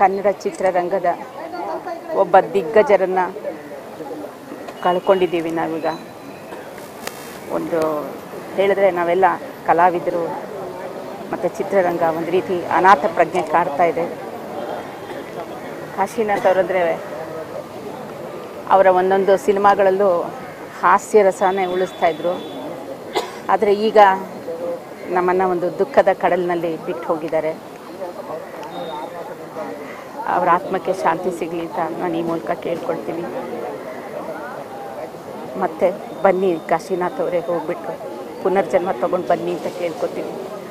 ಕನ್ನಡ ಚಿತ್ರರಂಗದ ಒಬ್ಬ ದಿಗ್ಗಜರನ್ನು ಕಳ್ಕೊಂಡಿದ್ದೀವಿ ನಾವೀಗ ಒಂದು ಹೇಳಿದ್ರೆ ನಾವೆಲ್ಲ ಕಲಾವಿದರು ಮತ್ತು ಚಿತ್ರರಂಗ ಒಂದು ರೀತಿ ಅನಾಥ ಪ್ರಜ್ಞೆ ಕಾಡ್ತಾ ಇದೆ ಕಾಶಿನಾಥ್ ಅವರಂದರೆ ಅವರ ಒಂದೊಂದು ಸಿನಿಮಾಗಳಲ್ಲೂ ಹಾಸ್ಯ ರಸನೇ ಉಳಿಸ್ತಾ ಇದ್ರು ಆದರೆ ಈಗ ನಮ್ಮನ್ನು ಒಂದು ದುಃಖದ ಕಡಲಿನಲ್ಲಿ ಬಿಟ್ಟು ಹೋಗಿದ್ದಾರೆ ಅವರ ಆತ್ಮಕ್ಕೆ ಶಾಂತಿ ಸಿಗಲಿ ಅಂತ ನಾನು ಈ ಮೂಲಕ ಕೇಳ್ಕೊಳ್ತೀನಿ ಮತ್ತು ಬನ್ನಿ ಕಾಶಿನಾಥ್ ಅವರೇ ಹೋಗ್ಬಿಟ್ಟು ಪುನರ್ಜನ್ಮ ತೊಗೊಂಡು ಬನ್ನಿ ಅಂತ ಕೇಳ್ಕೊತೀನಿ